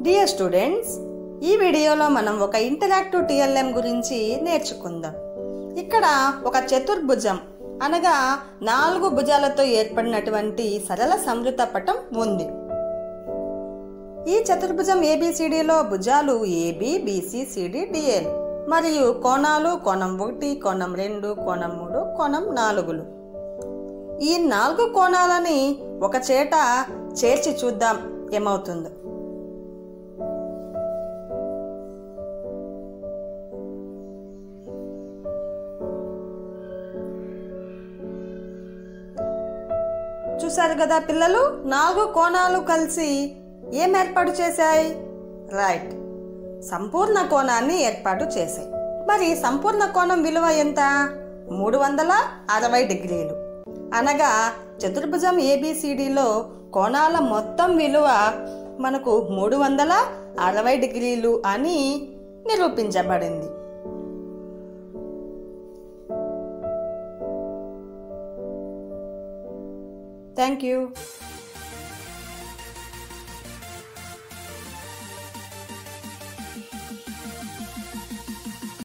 dear students ఈ వీడియోలో మనం ఒక ఇంటరాక్టివ్ టిఎల్ఎం గురించి నేర్చుకుందాం ఇక్కడ ఒక చతుర్భుజం అనగా నాలుగు భుజాలతో ఏర్పడినటువంటి సరళ సమృత పటం ఉంది ఈ చతుర్భుజం ఏబిసిడిలో భుజాలు ఏబి బిసి సిడి డిఎల్ మరియు కోణాలు కోణం ఒకటి కోణం రెండు కోణం మూడు కోణం నాలుగులు ఈ నాలుగు కోణాలని ఒక చేట చేర్చి చూద్దాం ఏమవుతుందో చూశారు కదా పిల్లలు నాలుగు కోణాలు కలిసి ఏం ఏర్పాటు చేశాయి రైట్ సంపూర్ణ కోణాన్ని ఏర్పాటు చేశాయి మరి సంపూర్ణ కోణం విలువ ఎంత మూడు వందల అరవై డిగ్రీలు అనగా చతుర్భుజం ఏబిసిడిలో కోణాల మొత్తం విలువ మనకు మూడు వందల అరవై డిగ్రీలు అని నిరూపించబడింది థ్యాంక్ యూ